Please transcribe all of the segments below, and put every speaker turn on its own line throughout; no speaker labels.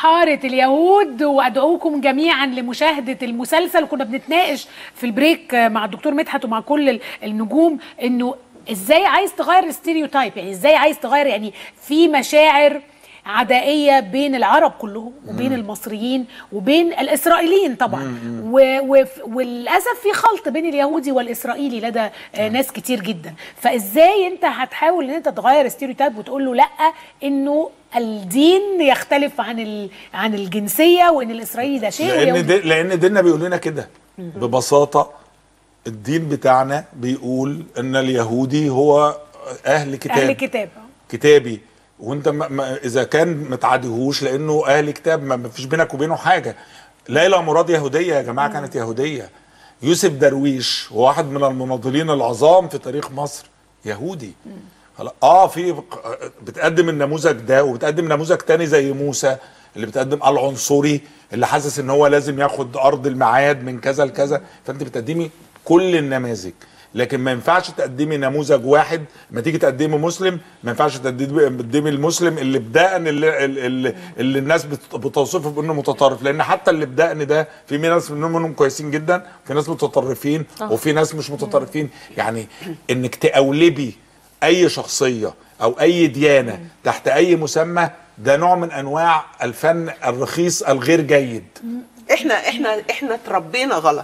حارة اليهود وأدعوكم جميعا لمشاهدة المسلسل كنا بنتناقش في البريك مع الدكتور مدحت ومع كل ال- النجوم إنه إزاي عايز تغير الستيريوتايب يعني إزاي عايز تغير يعني في مشاعر عدائية بين العرب كلهم وبين المصريين وبين الإسرائيليين طبعا و و وللأسف في خلط بين اليهودي والإسرائيلي لدى آه، ناس كتير جدا فإزاي أنت هتحاول أن أنت تغير الستيريوتايب وتقول له لأ إنه الدين يختلف عن ال... عن الجنسية وإن الإسرائيلي ده شيء
لان
واليهودي
دي لان ديننا بيقول لنا كده ببساطه الدين بتاعنا بيقول ان اليهودي هو اهل كتاب
أهل كتاب
كتابي وانت ما ما اذا كان ما تعاديهوش لانه اهل كتاب ما ما فيش بينك وبينه حاجه ليلى مراد يهوديه يا جماعه كانت يهوديه يوسف درويش هو واحد من المناضلين العظام في تاريخ مصر يهودي خلاص. اه في بتقدم النموذج ده وبتقدم نموذج تاني زي موسى اللي بتقدم العنصري اللي حاسس ان هو لازم ياخد ارض الميعاد من كذا لكذا فانت بتقدمي كل النماذج لكن ما ينفعش تقدمي نموذج واحد ما تيجي تقدمي مسلم ما ينفعش تقدمي المسلم اللي بدقن اللي, اللي, اللي الناس بت- بتوصفه بانه متطرف لان حتى اللي بدقن ده في ناس منهم منهم كويسين جدا في ناس متطرفين وفي ناس مش متطرفين يعني انك تقولبي اي شخصيه او اي ديانه تحت اي مسمى ده نوع من انواع الفن الرخيص الغير جيد
احنا احنا احنا اتربينا غلط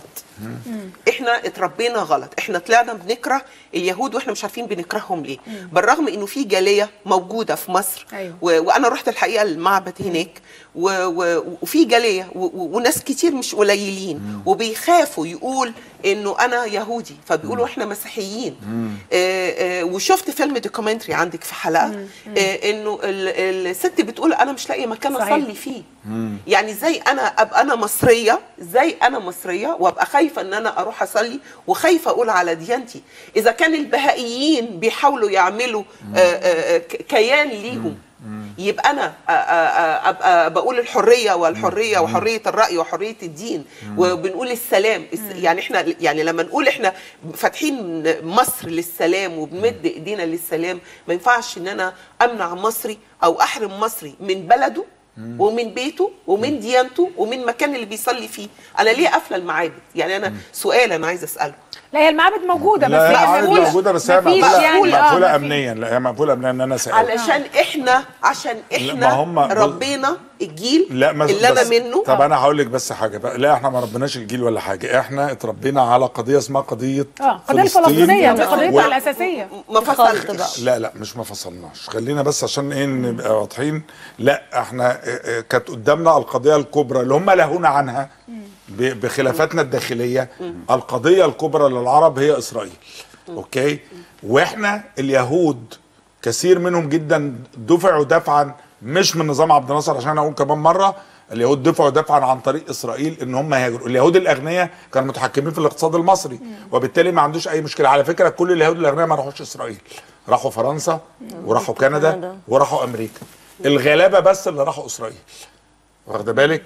احنا اتربينا غلط احنا طلعنا بنكره اليهود واحنا مش عارفين بنكرههم ليه بالرغم انه في جاليه موجوده في مصر
أيوة.
و... وانا رحت الحقيقه المعبد هناك و... و... وفي جاليه و... و... وناس كتير مش قليلين وبيخافوا يقول انه انا يهودي فبيقولوا احنا مسيحيين آه آه وشفت فيلم دوكيومنتري عندك في حلقه آه انه ال... الست بتقول انا مش لاقيه مكان
صحيح.
اصلي فيه يعني ازاي انا ابقى انا مصريه ازاي انا مصريه وابقى خايفه ان انا اروح اصلي وخايفه اقول على ديانتي اذا كان البهائيين بيحاولوا يعملوا آه، آه، آه، ك- كيان ليهم يبقى انا آه، آه، آه، ابقى بقول الحريه والحريه وحريه الراي وحريه الدين وبنقول السلام الس- يعني احنا يعني لما نقول احنا فاتحين مصر للسلام وبنمد ايدينا للسلام ما ينفعش ان انا امنع مصري او احرم مصري من بلده ومن بيته ومن ديانته ومن مكان اللي بيصلي فيه انا ليه قافله المعابد يعني انا سؤال انا عايزه اساله
لا هي المعابد موجودة بس
لا
هي
هي عادي
مفيش-
موجوده بس هي
مفيش
مقفوله
يعني آه،
مقفوله
مفيش.
امنيا لا هي مقفوله امنيا ان انا سألت
علشان احنا عشان
ما
احنا
هم-
ربينا الجيل
لا ما
اللي انا
بس-
منه
طب انا هقول لك بس حاجه بقى لا احنا ما ربناش الجيل ولا حاجه احنا اتربينا على قضيه اسمها قضيه
اه قضية
فلسطين
الفلسطينية دي
و-
قضيتها الأساسية
ما
الخلط بقى.
فصلتش
لا لا مش ما فصلناش خلينا بس عشان ايه نبقى واضحين لا احنا اه، اه، كانت قدامنا القضيه الكبرى اللي هم لهونا عنها ب- بخلافاتنا الداخليه القضيه الكبرى للعرب هي اسرائيل اوكي واحنا اليهود كثير منهم جدا دفعوا دفعا مش من نظام عبد الناصر عشان اقول كمان مره اليهود دفعوا دفعا عن طريق اسرائيل ان هم هاجروا اليهود الاغنياء كانوا متحكمين في الاقتصاد المصري وبالتالي ما عندوش اي مشكله على فكره كل اليهود الاغنياء ما راحوش اسرائيل راحوا فرنسا وراحوا كندا
كندا.
وراحوا امريكا الغلابه بس اللي راحوا اسرائيل واخد بالك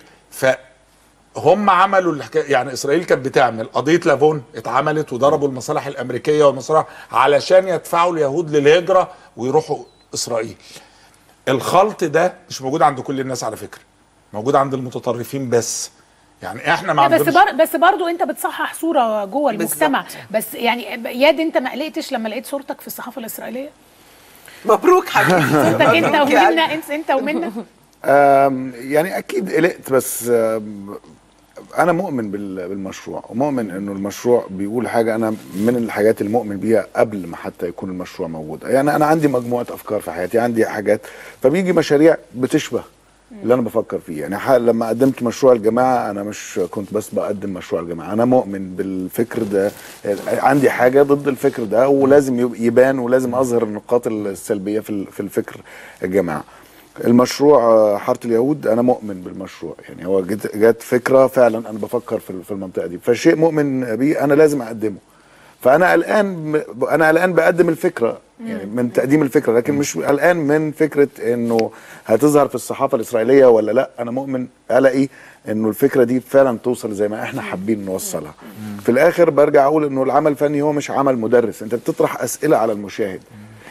فهم عملوا الحكايه يعني اسرائيل كانت بتعمل قضيه لافون اتعملت وضربوا المصالح الامريكيه والمصالح علشان يدفعوا اليهود للهجره ويروحوا اسرائيل الخلط ده مش موجود عند كل الناس على فكره موجود عند المتطرفين بس يعني احنا ما
لا بس
عندناش
بر... بس برضو انت بتصحح صوره جوه المجتمع
بالظبط.
بس يعني ياد انت ما قلقتش لما لقيت صورتك في الصحافه الاسرائيليه
مبروك حبيبي
صورتك انت
مبروك يا
ومنا
قلبي.
انت انت ومنا
آم، يعني اكيد قلقت بس آم، انا مؤمن بال- بالمشروع ومؤمن انه المشروع بيقول حاجه انا من الحاجات اللي مؤمن بيها قبل ما حتى يكون المشروع موجود يعني انا عندي مجموعه افكار في حياتي عندي حاجات فبيجي مشاريع بتشبه اللي انا بفكر فيه يعني ح- لما قدمت مشروع الجماعه انا مش كنت بس بقدم مشروع الجماعه انا مؤمن بالفكر ده عندي حاجه ضد الفكر ده ولازم يب- يبان ولازم اظهر النقاط السلبيه في ال- في الفكر الجماعه المشروع آه، حاره اليهود انا مؤمن بالمشروع يعني هو جت, جت فكره فعلا انا بفكر في في المنطقه دي فشيء مؤمن بيه انا لازم اقدمه فانا قلقان ب- انا قلقان بقدم الفكره يعني من تقديم الفكره لكن مش قلقان من فكره انه هتظهر في الصحافه الاسرائيليه ولا لا انا مؤمن قلقي انه الفكره دي فعلا توصل زي ما احنا حابين نوصلها في الاخر برجع اقول انه العمل الفني هو مش عمل مدرس انت بتطرح اسئله على المشاهد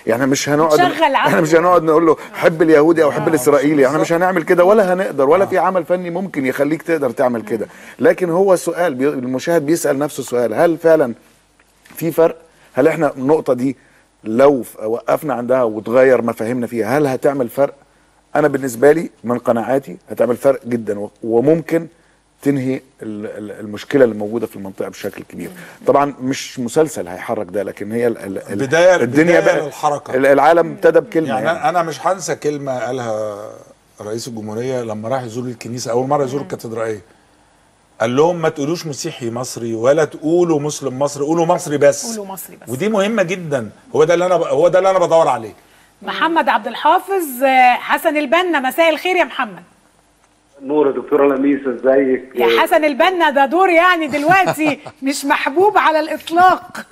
يعني مش هنقعد
بتشغل عقله.
احنا مش هنقعد نقول له حب اليهودي او حب الاسرائيلي احنا مش هنعمل كده ولا هنقدر ولا في عمل فني ممكن يخليك تقدر تعمل كده لكن هو سؤال بي- المشاهد بيسال نفسه سؤال هل فعلا في فرق هل احنا النقطه دي لو ف- وقفنا عندها وتغير مفاهيمنا فيها هل هتعمل فرق انا بالنسبه لي من قناعاتي هتعمل فرق جدا و- وممكن تنهي ال- ال- المشكله اللي موجوده في المنطقه بشكل كبير طبعا مش مسلسل هيحرك ده لكن هي ال- ال- ال-
بداية-
الدنيا
بداية
بقى
للحركة.
ال- العالم ابتدى بكلمه
يعني
يعني,
أنا- انا مش هنسى كلمه قالها رئيس الجمهوريه لما راح يزور الكنيسه اول مره يزور الكاتدرائيه قال لهم ما تقولوش مسيحي مصري ولا تقولوا مسلم مصري قولوا مصري بس
قولوا مصري بس.
ودي مهمه جدا هو ده اللي انا ب... هو ده اللي انا بدور عليه
محمد عبد الحافظ آه، حسن البنا مساء الخير يا محمد
نور يا دكتوره لميس ازيك
يا حسن البنا ده دور يعني دلوقتي مش محبوب على الاطلاق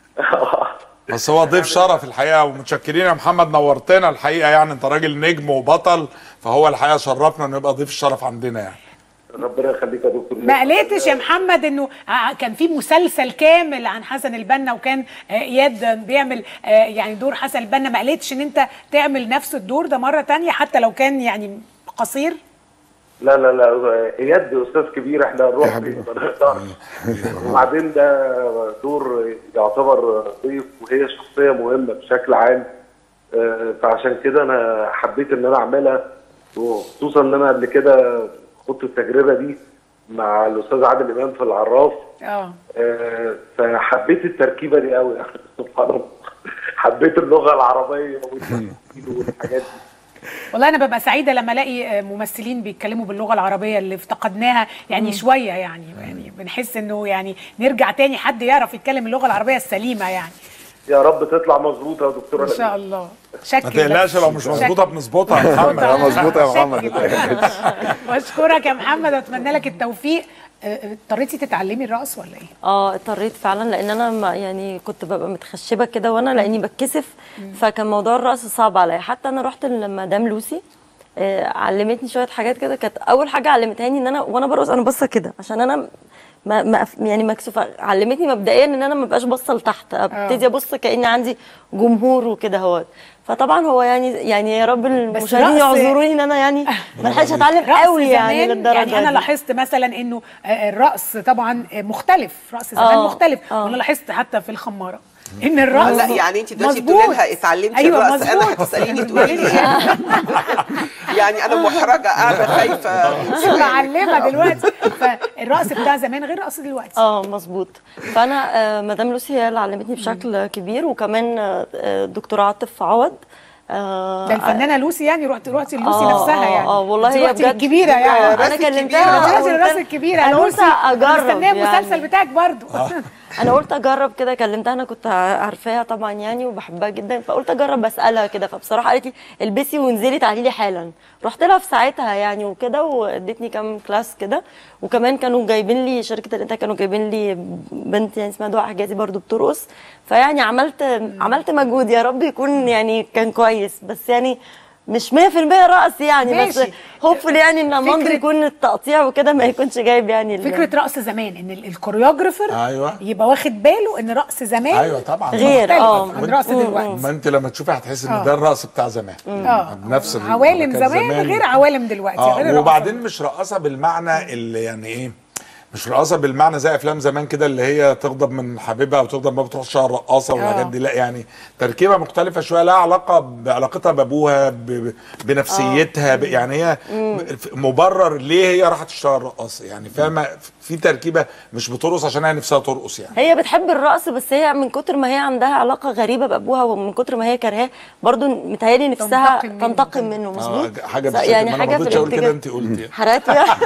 بس هو ضيف شرف الحقيقه ومتشكرين يا محمد نورتنا الحقيقه يعني انت راجل نجم وبطل فهو الحقيقه شرفنا انه يبقى ضيف الشرف عندنا يعني
ربنا يخليك يا دكتور
ما قلقتش يا محمد انه ع- كان في مسلسل كامل عن حسن البنا وكان آه، اياد بيعمل آه، يعني دور حسن البنا ما قلقتش ان انت تعمل نفس الدور ده مره تانية حتى لو كان يعني قصير
لا لا لا اياد استاذ كبير احنا نروح
يا حبيبي.
فيه ما نقدرش وبعدين ده دور يعتبر ضيف وهي شخصيه مهمه بشكل عام آه، فعشان كده انا حبيت ان انا اعملها وخصوصا ان انا قبل كده خدت التجربه دي مع الاستاذ عادل امام في العراف
اه
آه، فحبيت التركيبه دي قوي سبحان الله حبيت اللغه العربيه والتمثيل والحاجات دي
والله انا ببقى سعيده لما الاقي آه، ممثلين بيتكلموا باللغه العربيه اللي افتقدناها يعني شويه يعني يعني بنحس انه يعني نرجع تاني حد يعرف يتكلم اللغه العربيه السليمه يعني
يا رب تطلع مظبوطه يا دكتوره
ان شاء الله شكل
ما تقلقش لو مش مظبوطه بنظبطها يا محمد
لا مظبوطه يا محمد
بشكرك يا محمد واتمنى لك التوفيق آه، اضطريتي تتعلمي الرقص ولا ايه؟
اه اضطريت فعلا لان انا ما يعني كنت ببقى متخشبه كده وانا لاني بتكسف فكان موضوع الرقص صعب عليا حتى انا رحت لمدام لوسي آه علمتني شويه حاجات كده كانت اول حاجه علمتهاني ان انا وانا برقص انا باصه كده عشان انا ما ما يعني مكسوفه علمتني مبدئيا ان انا ما بقاش باصه لتحت ابتدي ابص كاني عندي جمهور وكده اهوت فطبعا هو يعني يعني يا رب المشاهدين
رقص-
يعذروني ان انا يعني ما لحقتش اتعلم
رقص
قوي يعني
زمان
للدرجه
يعني انا
دي.
لاحظت مثلا انه آه، الرقص طبعا آه، مختلف رقص زمان
آه،
مختلف
آه.
وانا لاحظت حتى في الخماره ان الرقص
لا يعني انت دلوقتي
مظبوط.
بتقولي لها اتعلمتي
أيوة
الرقص انا
مظبوط.
هتساليني تقولي لي إيه؟ يعني انا محرجه قاعده خايفه من سؤالك.
معلمه دلوقتي فالرقص بتاع زمان غير الرقص دلوقتي
اه مظبوط فانا آه مدام لوسي هي اللي علمتني بشكل كبير وكمان آه، آه، دكتور عاطف عوض آه،
ده الفنانه لوسي يعني رحت رحتي لوسي
آه،
نفسها
آه،
يعني
آه، والله
أنت
هي
رحتي
بجد
الكبيره يعني
راس
انا
الكبيرة.
كلمتها
رحتي
وقلت-
الراس الكبيره
انا قلت اجرب
مستنيه المسلسل
يعني.
بتاعك برضو
انا قلت اجرب كده كلمتها انا كنت عارفاها طبعا يعني وبحبها جدا فقلت اجرب اسالها كده فبصراحه قالت لي البسي وانزلي تعالي لي حالا رحت لها في ساعتها يعني وكده وادتني كام كلاس كده وكمان كانوا جايبين لي شركه الانتاج كانوا جايبين لي بنت يعني اسمها دعاء حجازي برضو بترقص فيعني عملت عملت مجهود يا رب يكون يعني كان كويس بس يعني مش 100% رقص يعني بس
ماشي.
هوبفully يعني ان المنظر
فكرة-
يكون التقطيع وكده ما يكونش جايب يعني ال-
فكره رقص زمان ان ال- الكوريوجرافر
أيوة.
يبقى واخد باله ان رقص زمان
ايوه طبعا
غير،
مختلف
آه.
عن رقص دلوقتي
ما انت لما تشوفي هتحسي ان ده الرقص بتاع زمان
اه
بنفس ال-
عوالم
كان
زمان غير عوالم دلوقتي غير
اه
الرقصة
وبعدين مش رقاصه بالمعنى اللي يعني ايه مش رقاصه بالمعنى زي افلام زمان كده اللي هي تغضب من حبيبها او تغضب ما بتروح شهر رقاصه والحاجات دي لا يعني تركيبه مختلفه شويه لها علاقه بعلاقتها بابوها ب- ب- بنفسيتها ب- يعني هي مبرر ليه هي راحت تشتغل رقاصه يعني فاهمه في تركيبه مش بترقص عشان هي نفسها ترقص يعني
هي بتحب الرقص بس هي من كتر ما هي عندها علاقه غريبه بابوها ومن كتر ما هي كرهاه برضو متهيألي نفسها
تنتقم منه.
تنتقم منه مظبوط
اه حاجه
س-
بالشكل
يعني
ما انا
حاجه
ما
في
رضيتش اقول كده
الاتجاه
انت قلتي
حرقت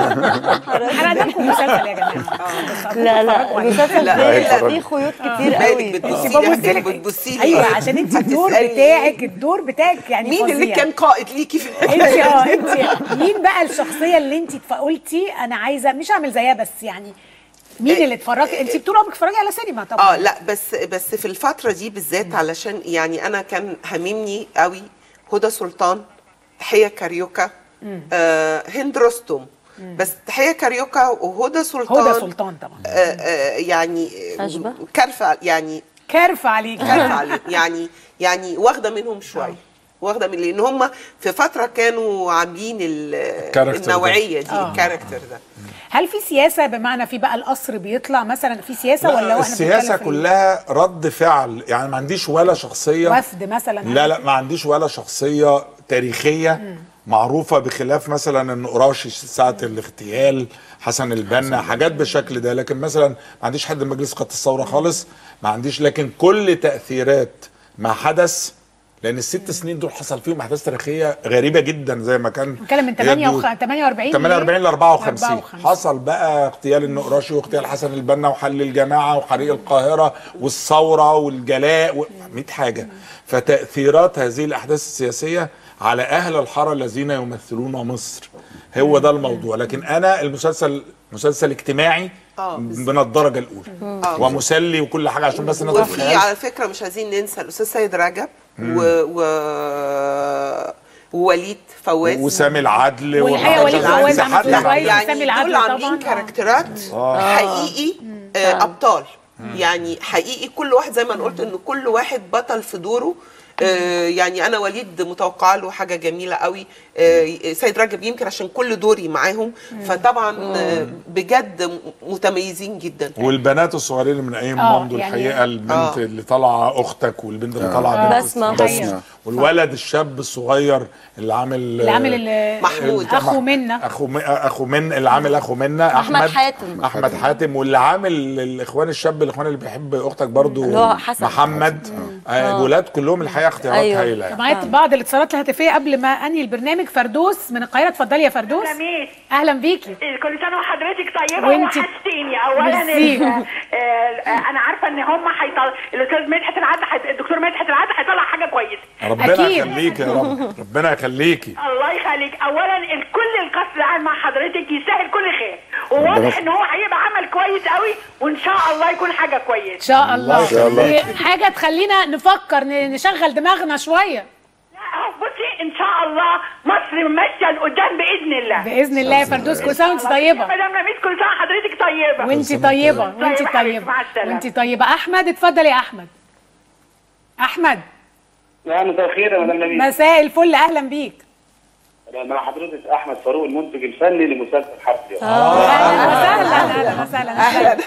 انا عندكم مسلسل يا جماعه
لا لا المسلسل
لا،
فيه
لا.
فيه خيوط كتير
بالك
قوي
بتبصي
ببص
لي
لك-
بتبصي لي
ايوه
إيه؟
عشان انت الدور
هتسألي
بتاعك الدور بتاعك يعني
مين اللي
فظيع.
كان قائد ليكي في
انت اه انت مين بقى الشخصيه اللي انت قلتي انا عايزه مش اعمل زيها بس يعني مين اللي اتفرجي انت طول عمرك بتتفرجي على سينما طبعا
اه لا بس بس في الفتره دي بالذات علشان يعني انا كان هاممني قوي هدى سلطان تحيه كاريوكا آه هند رستم بس تحيه كاريوكا وهدى سلطان
هدى سلطان طبعا
آه آه يعني
أشبه؟
كارفه يعني
كارفه عليك
خايفة عليهم يعني يعني واخده منهم شويه واخده من لان هم في فتره كانوا عاملين ال-
الكاركتر ده.
النوعيه دي
آه.
الكاركتر ده
هل في سياسه بمعنى في بقى القصر بيطلع مثلا في سياسه ولا
لا
واحنا
السياسه
بنتكلم في
كلها رد فعل يعني ما عنديش ولا شخصيه
وفد مثلا
لا لا ما عنديش ولا شخصيه تاريخيه معروفه بخلاف مثلا ان قراشي ساعه الاغتيال حسن البنا حاجات بالشكل ده لكن مثلا ما عنديش حد من مجلس قاده الثوره خالص ما عنديش لكن كل تاثيرات ما حدث لان الست سنين دول حصل فيهم احداث تاريخيه غريبه جدا زي ما كان
بنتكلم من
يبدو-
48
48 ل 54
54.
حصل بقى اغتيال النقراشي واغتيال حسن البنا وحل الجماعه وحريق القاهره والثوره والجلاء و... 100 حاجه فتاثيرات هذه الاحداث السياسيه على اهل الحاره الذين يمثلون مصر هو ده الموضوع لكن انا المسلسل مسلسل اجتماعي
آه،
من الدرجه الاولى
آه.
ومسلي وكل حاجه عشان بس الناس
وفي
تتخيل
على فكره مش عايزين ننسى الاستاذ سيد رجب و... و... ووليد فواز
وسامي العدل
والحقيقة
ومحمد
وليد
شاذلي.
فواز
في
عمل
حد
دور
عمل-
كويس.
يعني
سامي العدل
دول عاملين
طبعاً.
كاركترات حقيقي آه ابطال يعني حقيقي كل واحد زي ما انا قلت ان كل واحد بطل في دوره آه يعني انا وليد متوقعه له حاجه جميله قوي آه سيد رجب يمكن عشان كل دوري معاهم فطبعا آه بجد م- متميزين جدا
والبنات الصغيرين اللي من ايام
آه،
مامدو
يعني-
الحقيقه البنت
آه.
اللي طالعه اختك والبنت اللي طالعه بنت
بسمة.
بسمة. والولد الشاب الصغير اللي عامل
اللي عامل ال-
محمود.
اخو منا
اخو م- اخو من اللي عامل اخو منا
أحمد
احمد
حاتم.
احمد حاتم واللي عامل الاخوان الشاب الاخوان اللي بيحب اختك برضو
اللي هو حسن.
محمد آه الولاد كلهم الحقيقه اختيارات
أيوة.
هايله يعني.
معايا بعض الاتصالات الهاتفيه قبل ما انهي البرنامج فردوس من القاهره اتفضلي يا فردوس
جميل
اهلا بيكي
كل سنه وحضرتك طيبه
وانتي-
وحشتيني اولا
ميرسي.
ال- آه، انا عارفه ان هم هيطلع الاستاذ مدحت العدل حيط- الدكتور مدحت العدل هيطلع حاجه كويسه
ربنا
أكيد.
يخليك يا رب ربنا يخليكي
الله يخليك اولا ال- كل القصد اللي قاعد مع حضرتك يستاهل كل خير وواضح ان هو هيبقى عمل كويس قوي وان شاء الله يكون حاجه
ان
كويسه
شاء الله
إن شاء الله.
دي حاجه تخلينا نفكر ن- نشغل دماغنا شويه
لا أهو بصي ان شاء الله مصر ماشيه لقدام باذن الله
باذن الله يا فردوس كل سنه وانت طيبه
مدام نميس كل سنه حضرتك طيبه
وانت
سنة
طيبه
طيبة.
وانت
طيب يا حبيبتي،
طيبه
مع السلامة.
وانت طيبه احمد اتفضل يا احمد احمد
لا مساء الخير يا مدام نبيل
مساء الفل اهلا بيك
مع حضرتك احمد فاروق المنتج الفني لمسلسل حرب اليوم
اهلا وسهلا اهلا وسهلا اهلا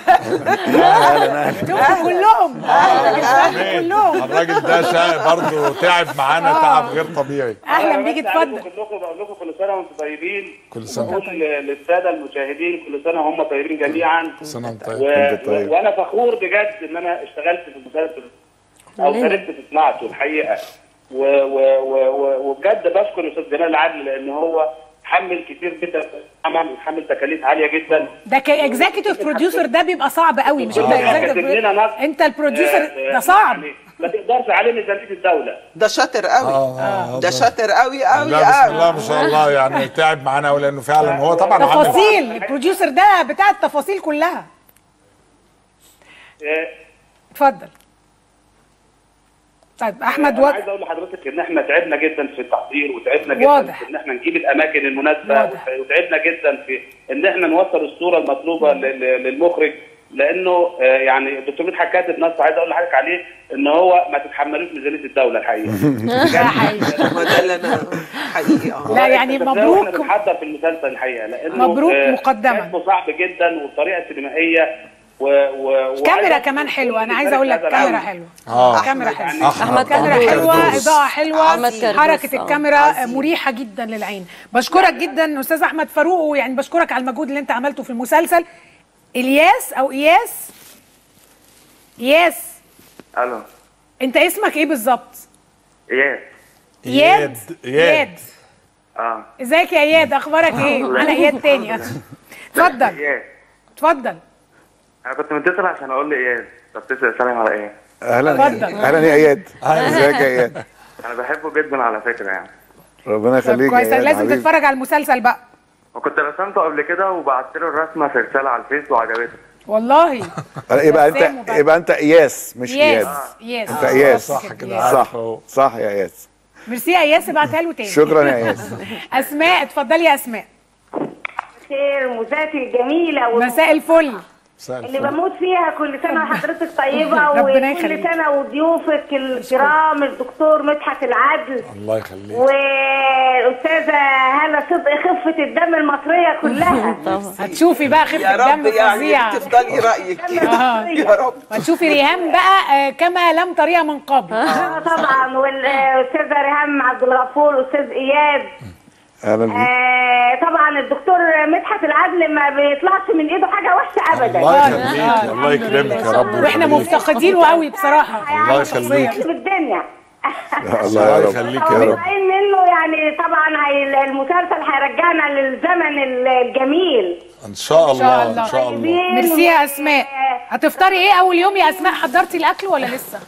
شوفوا كلهم كلهم
الراجل ده شا- برضه تعب معانا تعب غير طبيعي
اهلا بيك
بس عليكم
اتفضل
كلكم بقول لكم كل سنه وانتم طيبين
كل سنة.
بقول للساده المشاهدين كل سنه هم طيبين جميعا
سنة وانت
و...
طيب.
وانت طيب.
و... وانا فخور بجد ان انا اشتغلت في المسلسل او شاركت في صناعته الحقيقه و... و... و... و... وبجد بشكر الاستاذ جلال العدل لان هو حمل كتير جدا عمل وحمل تكاليف عاليه جدا
ده كاكزيكتيف بروديوسر ده بيبقى صعب قوي مش انت
كاتب
executive
لنا نص
producer. انت البروديوسر
آه،
ده صعب
يعني ما تقدرش عليه ميزانيه الدوله
ده شاطر قوي
آه،
ده شاطر قوي قوي
لا بسم الله
قوي
ما شاء الله يعني تعب معانا قوي لانه فعلا هو طبعا عامل
تفاصيل البروديوسر ده بتاع التفاصيل كلها
آه،
اتفضل طيب احمد
انا
وقت
عايز اقول لحضرتك ان احنا تعبنا جدا في التحضير وتعبنا جدا
واضح.
في ان احنا نجيب الاماكن المناسبه
واضح.
وتعبنا جدا في ان احنا نوصل الصوره المطلوبه ل- ل- للمخرج لانه آه، يعني الدكتور مدحت كاتب نص عايز اقول لحضرتك عليه ان هو ما تتحملوش ميزانيه الدوله الحقيقه
ده حقيقي
ما ده اللي انا حقيقي اه
لا يعني
اكتشفناه
مبروك
واحنا بنحضر في المسلسل الحقيقه لانه
مبروك
آه،
مقدما.
كتبه صعب جدا وبطريقه سينمائيه و و
كاميرا
وعايز
كمان
أقول
حلوه انا
كل
عايزه اقول لك
هذا
كاميرا
العمل.
حلوه
اه
كاميرا
أحمد.
حلوه
احمد
كاميرا
أحمد
حلوه
كردوس.
اضاءه حلوه
أحمد كردوس،
حركه
آه.
الكاميرا
عظيم.
مريحه جدا للعين بشكرك جدا استاذ احمد فاروق ويعني بشكرك على المجهود اللي انت عملته في المسلسل الياس او اياس اياس
الو
انت اسمك ايه بالظبط
اياد
اياد
اياد
اه
ازيك يا اياد اخبارك ايه انا اياد تاني اتفضل
اياد
اتفضل
انا كنت متصل عشان اقول لاياد طب تسال سلام على ايه
اهلا
اتفضل.
اهلا يا اياد ازيك يا اياد
انا بحبه جدا على فكره يعني
ربنا
طب
يخليك
كويس
يا اياد
لازم
حبيبي.
تتفرج على المسلسل بقى
وكنت رسمته قبل كده وبعت له الرسمه في رساله على الفيس وعجبته
والله
يبقى
رسام
انت
وبعد-
يبقى انت اياس مش
ياس
اياد
ياس
انت اياس
صح كده
ياس.
صح
أهو.
صح يا اياس
ميرسي يا اياس ابعتها له تاني
شكرا يا اياس
اسماء اتفضلي يا اسماء
خير مذاتي الجميله
مساء الفل
مساء
اللي
الفل.
بموت فيها كل سنه وحضرتك طيبه
ربنا
وكل
يخليك.
سنه وضيوفك الكرام الدكتور مدحت العدل
الله يخليك
والاستاذه هاله صدقي خفه الدم المصريه كلها
طبعا
هتشوفي بقى
يا
خفه
رب
دم
يعني
فظيعه
تفضلي رايك كده
آه.
يا رب
وهتشوفي ريهام بقى آه، كما لم تريها من قبل
آه طبعا والاستاذه ريهام عبد الغفور والاستاذ اياد
اهلا بيك
آه طبعا الدكتور مدحت العدل ما بيطلعش من ايده حاجه وحشه ابدا
الله
آه،
يخليك الله يكرمك يا رب
واحنا
ويخليك.
مفتقدينه قوي بصراحه
الله يخليك
في الدنيا
الله يا رب
يخليك
يا رب
متوقعين منه يعني طبعا هي المسلسل هيرجعنا للزمن الجميل
ان شاء الله
الله.
ان شاء الله
طيبين
ميرسي يا اسماء هتفطري ايه اول يوم يا اسماء حضرتي الاكل ولا لسه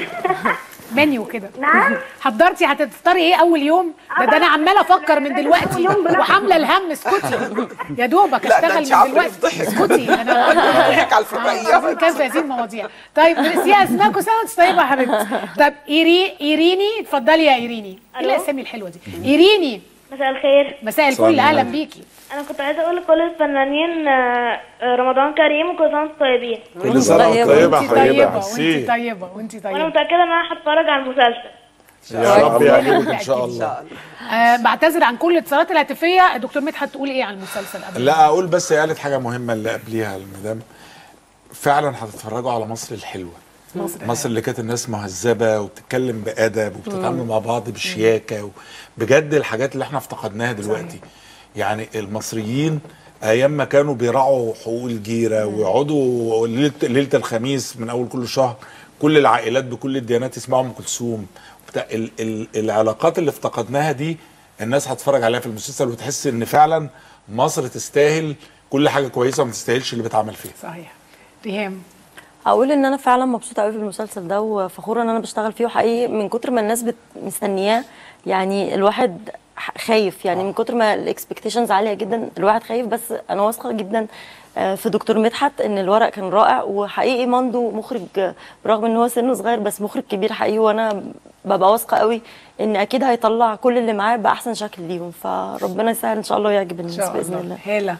منيو كده
نعم
حضرتي هتفطري ايه اول يوم ده, ده انا عماله افكر من دلوقتي
يوم بنفسه.
وحامله الهم اسكتي يا دوبك
لا، ده
اشتغل
انت
من
عمرو
دلوقتي
بتضحك.
اسكتي انا
ضحك على الفضائيات
كذا هذه المواضيع طيب ميرسي يا اسماء كل سنه وانت طيبه يا حبيبتي طب إيري ايريني اتفضلي يا ايريني ايه
ألو؟
الاسامي الحلوه دي ايريني
مساء الخير
مساء
مساء
الفل اهلا
النور.
بيكي
انا كنت عايزه اقول لكل الفنانين آه، آه، رمضان كريم وكل سنه وانتم طيبين
كل سنه وانت
طيبة.
طيبه
وانت
حبيبه
طيبه
ميرسي.
وانت طيبه وانت
وانا
طيبه
متاكده ان انا هتفرج على المسلسل
يا رب
الله.
يعجبك ان شاء الله
آه بعتذر عن كل الاتصالات الهاتفيه الدكتور مدحت تقول ايه عن المسلسل قبل
لا اقول بس هي قالت حاجه مهمه اللي قبليها المدام فعلا هتتفرجوا على مصر الحلوه
مصر
مصر اللي كانت الناس مهذبه وبتتكلم بادب وبتتعامل مع بعض بشياكه بجد الحاجات اللي احنا افتقدناها دلوقتي يعني المصريين ايام ما كانوا بيراعوا حقوق الجيره ويقعدوا ليله ليله الخميس من اول كل شهر كل العائلات بكل الديانات يسمعوا ام كلثوم بتاع ال ال العلاقات اللي افتقدناها دي الناس هتتفرج عليها في المسلسل وتحس ان فعلا مصر تستاهل كل حاجه كويسه وما تستاهلش اللي بيتعمل فيها
صحيح ريهام
اقول ان انا فعلا مبسوطه قوي في المسلسل ده وفخوره ان انا بشتغل فيه وحقيقي من كتر ما الناس بت- مستنياه يعني الواحد ح- خايف يعني من كتر ما الاكسبكتيشنز عاليه جدا الواحد خايف بس انا واثقه جدا آه، في دكتور مدحت ان الورق كان رائع وحقيقي ماندو مخرج آه، برغم ان هو سنه صغير بس مخرج كبير حقيقي وانا ببقى واثقه قوي ان اكيد هيطلع كل اللي معاه باحسن شكل ليهم فربنا يسهل ان شاء الله ويعجب
ان
الناس
شاء
باذن
الله
الله
هاله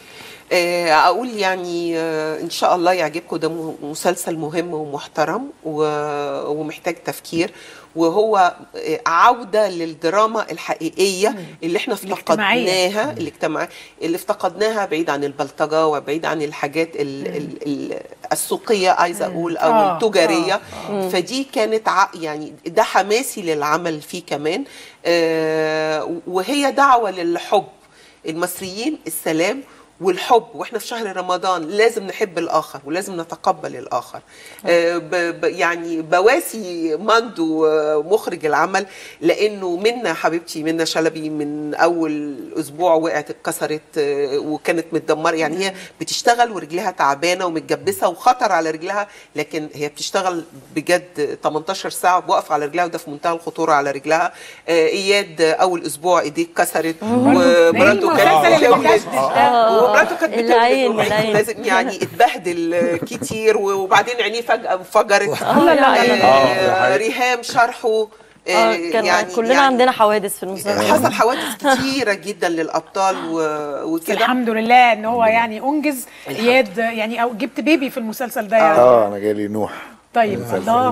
آه، اقول يعني آه، ان شاء الله يعجبكم ده م- مسلسل مهم ومحترم و- ومحتاج تفكير وهو آه، عوده للدراما الحقيقيه اللي احنا
الاجتماعية.
افتقدناها الاجتماع اللي افتقدناها بعيد عن البلطجه وبعيد عن الحاجات ال ال ال السوقيه عايزه اقول او
آه،
التجاريه فدي كانت ع- يعني ده حماسي للعمل فيه كمان آه، وهي دعوه للحب المصريين السلام والحب واحنا في شهر رمضان لازم نحب الاخر ولازم نتقبل الاخر آه ب ب يعني بواسي ماندو آه، مخرج العمل لانه منا حبيبتي منا شلبي من اول اسبوع وقعت اتكسرت آه، وكانت متدمره يعني هي بتشتغل ورجلها تعبانه ومتجبسه وخطر على رجلها لكن هي بتشتغل بجد 18 ساعه واقفه على رجلها وده في منتهى الخطوره على رجلها آه اياد آه، اول اسبوع ايديه اتكسرت ومراته
المسلسل اللي
كانت
بيدشدش ده.
ومراته كانت
العين،
بتولد
العين.
لازم يعني اتبهدل كتير وبعدين عينيه فجأة انفجرت
لا، لا،
آه،
آه، ده حقيقي.
ريهام شرحه آه،
آه كان كلنا عندنا حوادث في المسلسل
حصل حوادث كتيرة جدا للأبطال و- وكده
الحمد لله ان هو يعني انجز اياد يعني او جبت بيبي في المسلسل ده يعني
اه انا جالي نوح
طيب الله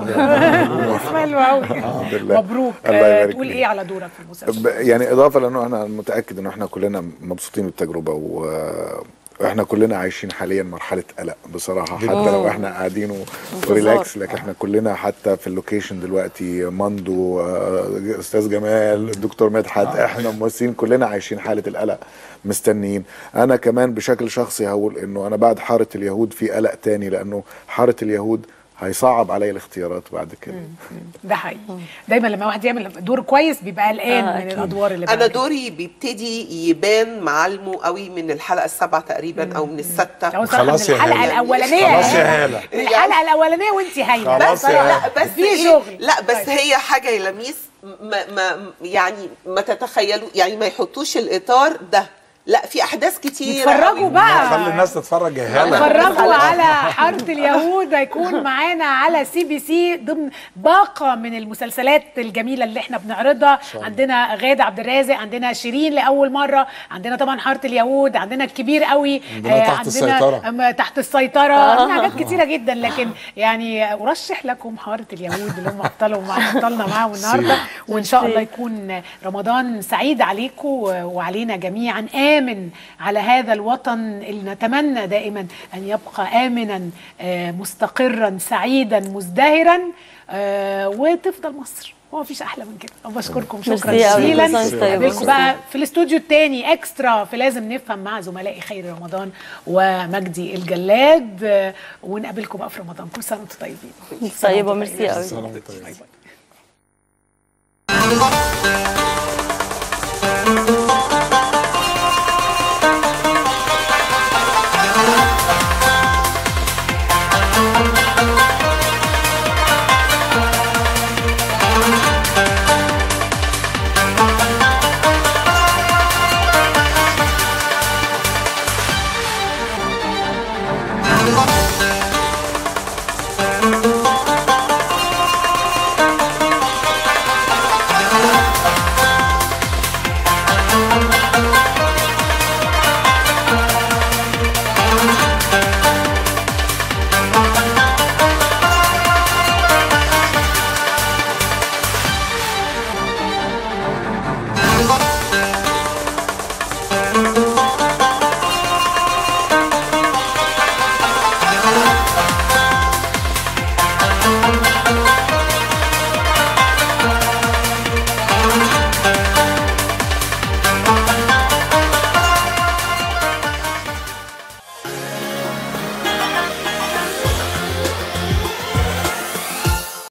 حلو قوي
الحمد لله.
مبروك
الله
آه،
يبارك
تقول
فيك.
ايه على دورك في المسلسل
ب- يعني اضافه لانه انا متاكد انه احنا كلنا مبسوطين بالتجربه و واحنا كلنا عايشين حاليا مرحله قلق بصراحه حتى لو احنا قاعدين و- وريلاكس لكن احنا كلنا حتى في اللوكيشن دلوقتي ماندو آه، استاذ جمال الدكتور مدحت احنا ممثلين كلنا عايشين حاله القلق مستنيين انا كمان بشكل شخصي هقول انه انا بعد حاره اليهود في قلق تاني لانه حاره اليهود هيصعب عليا الاختيارات بعد كده
ده حقيقي دايما لما واحد يعمل دور كويس بيبقى قلقان
آه،
من
أكيد.
الادوار اللي
أنا
بعد كده.
دوري بيبتدي يبان معالمه قوي من الحلقة السابعة تقريبا أو من الستة
هو صراحة
خلاص
من
يا
الحلقه
هالة.
الاولانيه
خلاص يا هالة.
من الحلقه الاولانيه وانت هايله
خلاص يا
بصراحة.
لا بس
في
إيه؟
شغل
لا بس
طيب.
هي حاجه يا لميس ما, ما يعني ما تتخيلوا يعني ما يحطوش الاطار ده لا في احداث كتير
يتفرجوا بقى.
خلي الناس تتفرج يا هلا
اتفرجوا على حاره اليهود هيكون معانا على سي بي سي ضمن باقه من المسلسلات الجميله اللي احنا بنعرضها عندنا غاده عبد الرازق عندنا شيرين لاول مره عندنا طبعا حاره اليهود عندنا الكبير قوي
عندنا تحت السيطرة.
أم- تحت السيطره عندنا حاجات كتيره جدا لكن يعني ارشح لكم حاره اليهود اللي هم ابطالهم مع ابطالنا معاهم النهارده وان شاء الله يكون رمضان سعيد عليكم وعلينا جميعا امن على هذا الوطن اللي نتمنى دائما ان يبقى امنا آه، مستقرا سعيدا مزدهرا آه، وتفضل مصر هو مفيش احلى من كده بشكركم شكرا
ميرسي أوي.
جزيلا
كل سنة وأنت طيب.
نقابلكم بقى في الاستوديو الثاني اكسترا في لازم نفهم مع زملائي خير رمضان ومجدي الجلاد آه، ونقابلكم بقى في رمضان كل سنه وانتم طيبين
طيبه ميرسي قوي
سلام طيب.
باي باي